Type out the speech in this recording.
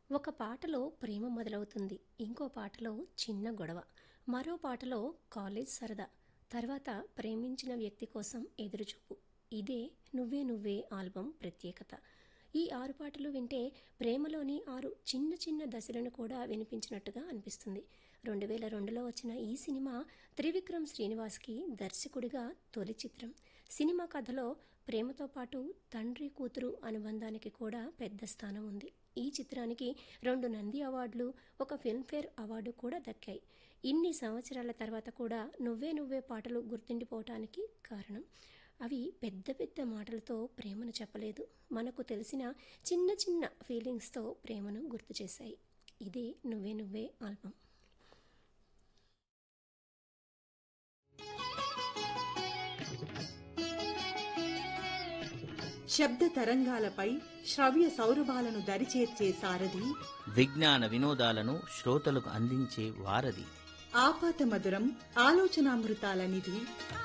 ఒక పాటలో ప్రేమ మొదలవుతుంది ఇంకో పాటలో చిన్న గొడవ మరో పాటలో కాలేజ్ సరదా తర్వాత ప్రేమించిన వ్యక్తి కోసం ఎదురుచూపు ఇదే నువ్వే నువ్వే ఆల్బం ప్రత్యేకత ఈ ఆరు పాటలు వింటే ప్రేమలోని ఆరు చిన్న చిన్న దశలను కూడా వినిపించినట్టుగా అనిపిస్తుంది రెండు వేల రెండులో వచ్చిన ఈ సినిమా త్రివిక్రమ్ శ్రీనివాస్కి దర్శకుడిగా తొలి చిత్రం సినిమా కథలో ప్రేమతో పాటు తండ్రి కూతురు అనుబంధానికి కూడా పెద్ద స్థానం ఉంది ఈ చిత్రానికి రెండు నంది అవార్డులు ఒక ఫిల్మ్ఫేర్ అవార్డు కూడా దక్కాయి ఇన్ని సంవత్సరాల తర్వాత కూడా నువ్వే నువ్వే పాటలు గుర్తుండిపోవటానికి కారణం అవి పెద్ద పెద్ద మాటలతో ప్రేమను చెప్పలేదు మనకు తెలిసిన చిన్న చిన్న ఫీలింగ్స్తో ప్రేమను గుర్తు చేశాయి ఇదే నువ్వే నువ్వే ఆల్బమ్ శబ్ద తరంగాలపై శ్రవ్య సౌరభాలను దరిచేర్చే సారథి విజ్ఞాన వినోదాలను శ్రోతలకు అందించే వారధి ఆపాత మధురం ఆలోచనామృతాల నిధి